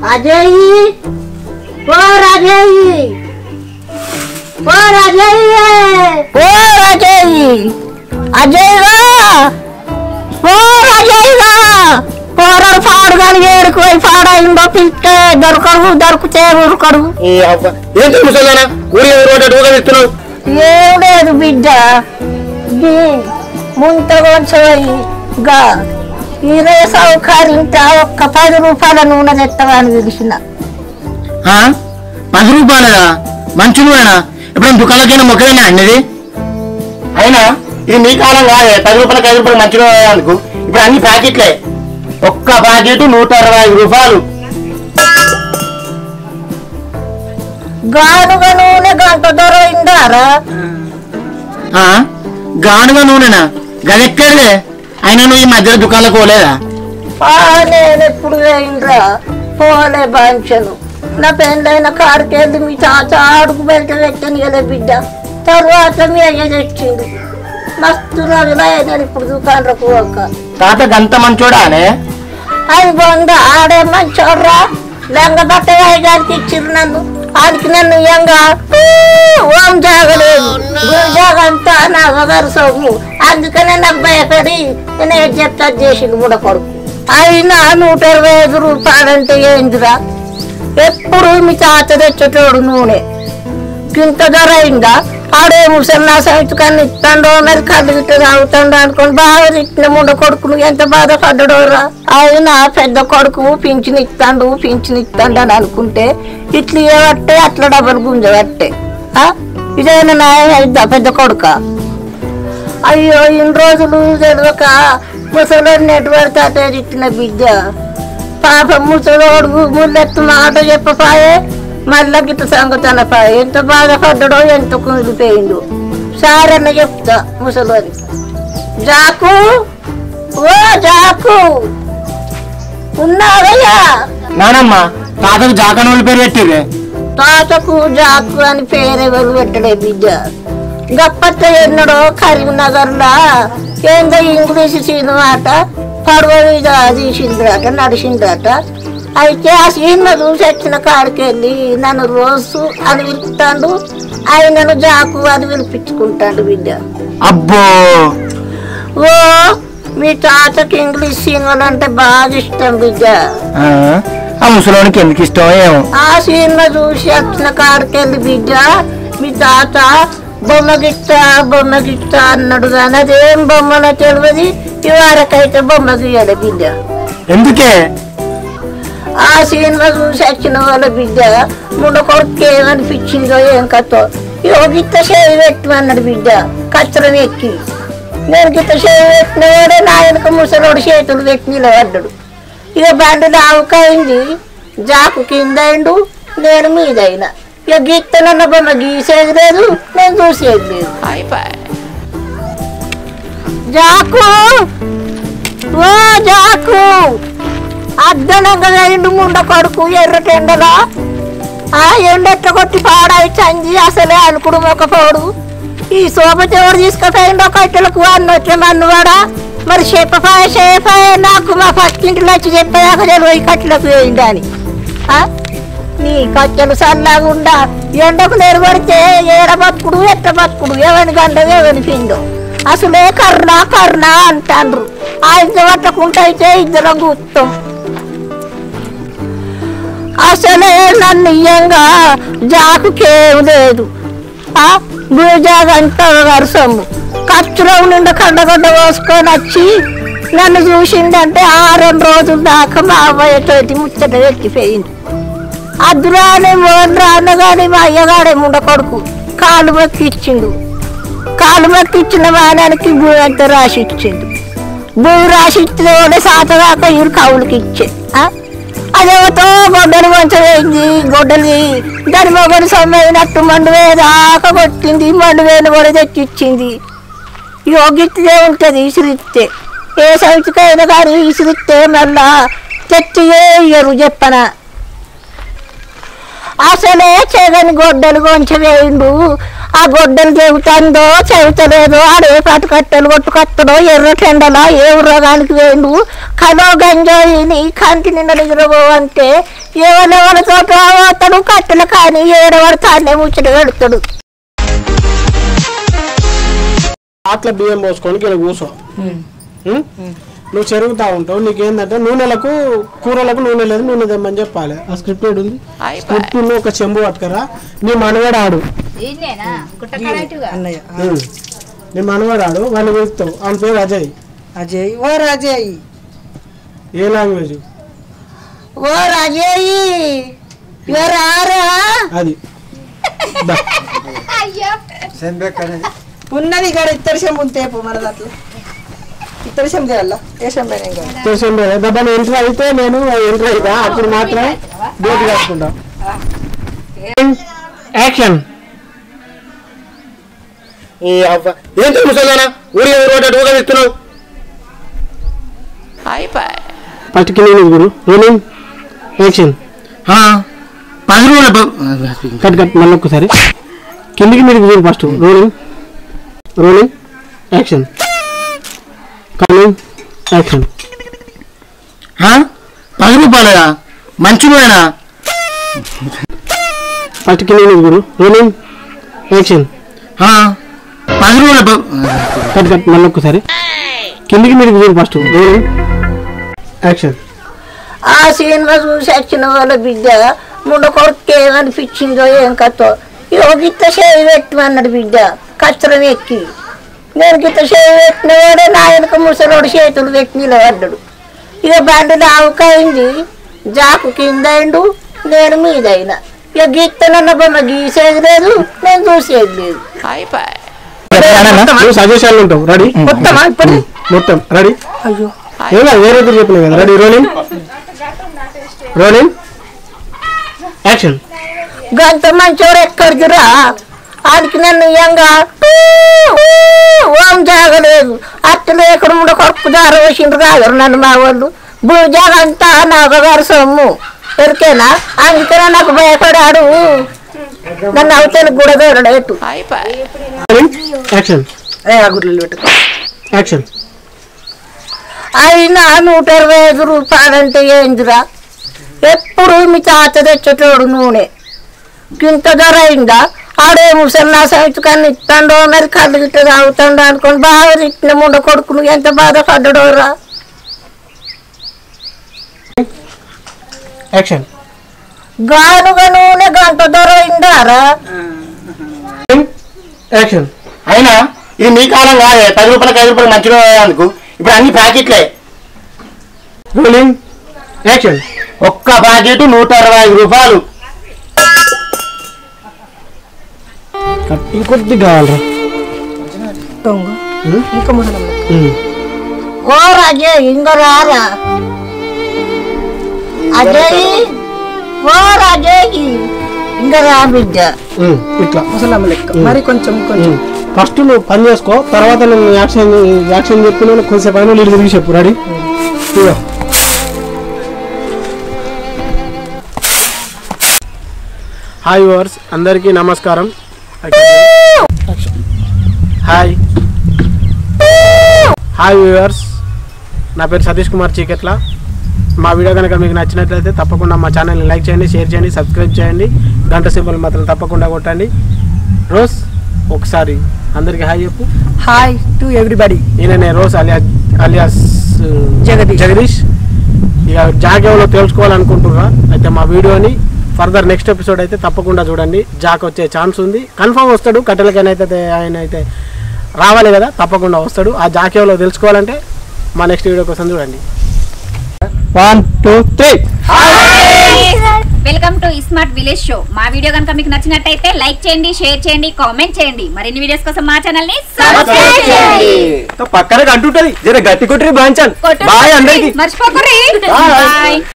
అజయ్ ఓ రాజయ్ ఓ రాజయ్ ఓ రాజయ్ అజయ్ గా ఓ రాజయ్ గా పోరాడు పాడు కానీ ఏడుకుపోయి పాడైందో పిట్టే దొరకడు దొరికితే ఉరకడు ఈ అబ్బ ఏంటి ముసలానా ఊరి రోడ్డు డోగా ఇస్తున్నావు ఏం లేదు బిడ్డ గీ ముంత కొంచెం గా ఇరవై సౌకర్యం ఒక్క పది రూపాయల నూనె తెత్తగాని పిలిచిన ఆ? పది రూపాయలదా మంచి నువ్వేనా ఇప్పుడు దుకాణాలకైనా మొక్కలేనా అన్నది అయినా ఇది మీ కాలం కాదే పది రూపాయలకి ఐదు రూపాయలు మంచి నూనె అందుకు ఇప్పుడు అన్ని ప్యాకెట్లే ఒక్క ప్యాకెట్ నూట అరవై ఐదు రూపాయలు గానుగ నూనె గంట దొరైందారా ఆ? గానుగా నూనెనా గదెక్కడలే అయినా నువ్వు ఈ మధ్యలో దుకాణాలకు పోలేదా నేను ఎప్పుడు వేయిండ్రా పోలే బాంచను నా పెళ్ళైన కాడికెళ్ళి మీ తాత అడుగు బయట పెట్టని కదా బిడ్డ తర్వాత మీ అయ్య తెచ్చింది మస్తు రోజులైందని ఇప్పుడు దుకాణంలోకి పోక తాత గంత మంచోడానే అది బొంద ఆడే మంచోడ్రా లంగ బట్ట గారికి ఇచ్చిర్రు నన్ను ఆడికి నన్ను ఇయ్యంగా ఊ, ఓం జాగలేదు గురి జాగంతా నా వగరు సోము అందుకనే నాకు భయపడి నేను ఏం చెప్తా చేసిండు కూడా కొడుకు అయినా నూట ఇరవై ఐదు రూపాయలంటే ఏందిరా ఎప్పుడు మీ తాత తెచ్చేటోడు నూనె ఇంత ధర అయిందా ఆడే ముసలి సంచుకాన్ని ఇస్తాడో మరి కళ్ళు గిట్ట తాగుతాడు అనుకోని బాగా తిట్టిన ముండ కొడుకును ఎంత బాధపడ్డాడోరా ఆయన పెద్ద కొడుకు పింఛన్ ఇస్తాడు పింఛన్ ఇస్తాడు అని అనుకుంటే ఇట్లా ఇవ్వట్టే అట్లా డబ్బులు గుంజబట్టే ఇదేనా న్యాయం అయిద్దా పెద్ద కొడుక అయ్యో ఇన్ని రోజులు తెలియక ముసలోడు నెట్వర్క్ అటే తిట్టిన బిడ్డ పాప ముసలోడు ముల్లెత్తు మాట చెప్పపాయే మళ్ళా గిట్ట సంగతి అనపాయే ఎంత బాధపడ్డాడో ఎంత కుమిలిపోయిండు సారన్న చెప్తా ముసలోని జాకు ఓ జాకు ఉన్నావయ్యా నానమ్మ తాతకు జాకనోళ్ళ పేరు పెట్టిరే తాతకు జాకు అని పేరెవరు పెట్టడే బిడ్డ గప్పత్త ఎన్నడో కరీంనగర్లా ఏందో ఇంగ్లీష్ సినిమాట పడవ మీద తీసిండ్రట నడిచిండ్రట అయితే ఆ సినిమా చూసి వచ్చిన కాడికి వెళ్ళి నన్ను రోజు అని పిలుపుతాడు ఆయనను జాకు అని పిలిపించుకుంటాడు బిడ్డ అబ్బో ఓ మీ తాతకి ఇంగ్లీష్ సినిమాలు అంటే బాగా ఇష్టం బిడ్డ ఆ, ఆ ముసలోనికి ఎందుకు ఇష్టం ఏమో ఆ సినిమా చూసి వచ్చిన కాడికెళ్ళి బిడ్డ మీ తాత బొమ్మ గిట్ట బొమ్మ గిట్ట అన్నాడు కానీ అదేం బొమ్మనో తెలియదు ఇవారకైతే బొమ్మ గీయడు బిడ్డ ఎందుకే ఆ సినిమా చూసి వచ్చిన వాళ్ళ బిడ్డ ముందు కొడుకు ఏమనిపించిందో ఏం కథో ఇక గిట్ట చేయి పెట్టమన్నాడు బిడ్డ కచ్చరం ఎక్కి నేను గిట్ట చేయి పెట్టిన వాడే నా వెనక ముసలోడు చేతులు పెట్టి నిలబడ్డాడు ఇక బండి లావుకైంది జాకు కింద అయిండు నేను మీదైనా ఇక గీత్తనన్న బొమ్మ గీసేది లేదు నేను చూసేది లేదు జాకు ఓ జాకు అద్దనంగా ఎండు ముండ కొడుకు ఎర్రటెండలా ఆ ఎండెట్ల కొట్టి పాడాయి చంజి అసలే అనుకుడు మొక్కపోడు ఈ శోభ ఎవరు తీసుకుపోయిండో కట్టెలకు అన్నొచ్చే మన్నువాడా మరి చెప్పపాయ చెప్పాయ నాకు మా పక్కింటిలో వచ్చి చెప్పేదాకా తెలివి కట్టెలకు వేయిందని ఆ? నీ కట్టెలు సల్లాగుండా ఎండకు నిలబడితే ఏడ బతుకుడు ఎట్ట బతుకుడు ఎవరి గంట ఎవరి పిందో అసలే కర్ణ కర్ణ అంటాండ్రు ఆయన పట్టకుండా అయితే ఇద్దరం కూర్చోం అసలే నన్ను ఇయ్యంగా జాకుకేం లేదు ఆ భూజాగంతా వరుసము ఖర్చులో నిండా కండగడ్డ పోసుకొని వచ్చి నన్ను చూసిందంటే ఆరం రోజుల దాకా మా అవ్వయ్యతోటి ముచ్చట ఎక్కిపోయింది అద్దురాని మోన్రా అన్నగాని మా అయ్యగాడే ముండ కొడుకు కాలు మొక్కి ఇచ్చిండు కాలు మొక్కి ఇచ్చిన వానానికి భూమి అంతా రాసి ఇచ్చిండు భూమి రాసి ఇచ్చిన వాడే సాతదాకా ఇరు కవులకి ఇచ్చే ఆ? అదేవతో గొడ్డలు మంచమైంది గొడ్డలి దాని మొగడు సొమ్మైనట్టు మండు వేదాకా కొట్టింది మండు వేలు కూడా తెచ్చిచ్చింది యోగితే ఉంటుంది ఇసిరిస్తే ఏ సైతుకైనా కానీ ఇసిరిస్తే మళ్ళా తెచ్చి ఇయ్యరు చెప్పనా అసలే చెగని గొడ్డలు కొంచెం వేయండు ఆ గొడ్డలు చెబుతుందో చెబుతలేదో ఆడే పాటు కట్టెలు కొట్టు కట్టడో ఎర్ర టెండలా ఏ ఉర్రగానికి వేయండు కలో గంజాయిని కంటి నిండా నిద్రపో అంటే ఎవరెవరితో పోతాడు కట్టెల కానీ ఏడవాడు తానే ముచ్చట పెడతాడు పాత్ర బియ్యం పోసుకొని ఇలా కూర్చో ఉం? నువ్వు చెరుగుతా ఉంటావు నీకేందంటే నూనెలకు కూరలకు నూనె లేదు నూనె తెమ్మని చెప్పాలి ఆ స్క్రిప్ట్ ఏడు ఉంది స్క్రిప్ట్ నువ్వు ఒక చెంబు పట్టుకరా నీ మనవాడు ఆడు అన్నయ్య ఉం. నీ మనవాడు ఆడు వాడిని పిలుస్తావు ఆయన పేరు అజయ్ అజయ్ ఓ రాజయ్ ఏ లాంగ్వేజ్ ఓ రాజేయి ఎవరారా అది దా. ఉన్నది ఇక్కడ ఇద్దరు చెంబు తేపు మన దాంట్లో ఇద్దరు చెంబు చేయాలా ఏ చెంబు అయినా ఇంకా తెలిసిన దెబ్బని ఎంట్రీ అయితే నేను ఎంట్రీ అయితా అప్పుడు మాత్రం డేట్ కట్టుకుంటా యాక్షన్ ఈ అవ్వ ఏం తెలుసునా ఊరి ఊరు ఊగా ఇస్తున్నావు ఫస్ట్ కింద గురు రోలింగ్ యాక్షన్ పది రూపాయలు కట్ కట్ మళ్ళీ ఒక్కసారి కిందికి మీరు చూడు first rolling rolling action coming action పది రూపాయలరా మంచిగా ఫస్ట్ కింద మీరు గురు రోలింగ్ యాక్షన్ పది రూపాయలు కట్ కట్ మళ్ళీ ఒక్కసారి కిందికి మీరు చూడు ఫస్ట్ రోలింగ్ యాక్షన్ ఆ సినిమా చూసి వచ్చిన వాళ్ళ బిడ్డ ముండ కొడుకు ఏమనిపించిందో ఏం కథో ఇగో గిత్త చేయి పెట్టమన్నాడు బిడ్డ కచ్చరం ఎక్కి నేను గిత్త చేయి పెట్టిన వాడే నా వెనక ముసలోడు చేతులు పెట్టి నిలబడ్డాడు ఇక బండి నావుకైంది జాకు కింద అయిండు నేను మీదైనా ఇక గిత్తనన్న బొమ్మ గీసేది లేదు నేను చూసేది లేదు సజెషన్లు ఉంటావు రెడీ మొత్తమా ఇప్పుడు మొత్తం రెడీ అయ్యో ఏమో వేరే ఇద్దరు చెప్పిన కదా రెడీ రోలింగ్ రోలింగ్ యాక్షన్ గంత మంచోడు ఎక్కడిదిరా ఆడికి నన్ను ఇయ్యంగా ఓం జాగలేదు అట్టలు ఎక్కడ ఉండ కొడుకు దార వేసిండ్రు కాదు నన్ను మా వాళ్ళు భూజాగంతా నాగగారు సొమ్ము ఎరికేనా అందుకనే నాకు భయపడాడు నన్ను అవతల గుడదోడడు ఎటు యాక్షన్ అదే ఆ గుడ్లు పెట్టుకో యాక్షన్ అయినా నూట ఇరవై ఐదు రూపాయలంటే ఏందిరా ఎప్పుడు మీ తాత తెచ్చేటోడు నూనె ఇంత ధర అయిందా ఆడే ముసల్లా సైతు కానీ ఇస్తాడో మరి కళ్ళు గిట్ట తాగుతాడో అనుకొని బాగా తిట్టిన ముండ కొడుకును ఎంత బాధపడ్డాడోరా యాక్షన్ గానుగ నూనె గంట ధర అయిందారా యాక్షన్ అయినా ఇది మీ కాలం కాదే పది రూపాయలకి ఐదు రూపాయలు మంచిగా అందుకు ఇప్పుడు అన్ని ప్యాకెట్లే రోలింగ్ యాక్షన్ ఒక్క ప్యాకెట్ నూట అరవై ఐదు రూపాయలు ఇంకొద్ది కావాలరా తొంగు ఇంకా ముసలం ఓ అజయ్ ఇంక రారా అజయ్ ఓ అజయ్ ఇంక రా బిడ్డ ఇట్లా ముసలం లెక్క మరి కొంచెం కొంచెం ఫస్ట్ నువ్వు పని చేసుకో తర్వాత నేను యాక్షన్ యాక్షన్ చెప్పి నేను కొంచెంసేపు అయినా నీళ్ళు తిరిగి చెప్పు రెడీ ఇదిగో. హాయ్ వర్స్ అందరికీ నమస్కారం హాయ్ హాయ్ వ్యూవర్స్ నా పేరు సతీష్ కుమార్ చీకెట్ల మా వీడియో కనుక మీకు నచ్చినట్లయితే తప్పకుండా మా ఛానల్ని లైక్ చేయండి షేర్ చేయండి సబ్స్క్రైబ్ చేయండి గంట సింబల్ మాత్రం తప్పకుండా కొట్టండి రోజ్ ఒకసారి అందరికీ హాయ్ చెప్పు హాయ్ టు ఎవ్రీబడి ఈయననే రోజ్ అలియా అలియాస్ జగదీష్. జగదీష్ ఇక జాక్ ఎవరో తెలుసుకోవాలనుకుంటున్నారా అయితే మా వీడియోని ఫర్దర్ నెక్స్ట్ ఎపిసోడ్ అయితే తప్పకుండా చూడండి జాక్ వచ్చే ఛాన్స్ ఉంది కన్ఫర్మ్ వస్తాడు కట్టెలకైనా అయితే ఆయన అయితే రావాలి కదా తప్పకుండా వస్తాడు ఆ జాక్ ఎవరో తెలుసుకోవాలంటే మా నెక్స్ట్ వీడియో కోసం చూడండి one two three welcome to smart village show మా వీడియో కనుక మీకు నచ్చినట్టయితే లైక్ చేయండి షేర్ చేయండి కామెంట్ చేయండి మరిన్ని వీడియోస్ కోసం మా ఛానల్ ని సబ్స్క్రైబ్ చేయండి పక్కన కంటుంటది జర గట్టి కొట్టి బాంచాలి కొట్టండి. బాయ్ అందరికి మర్చిపోకరి Bye. బాయ్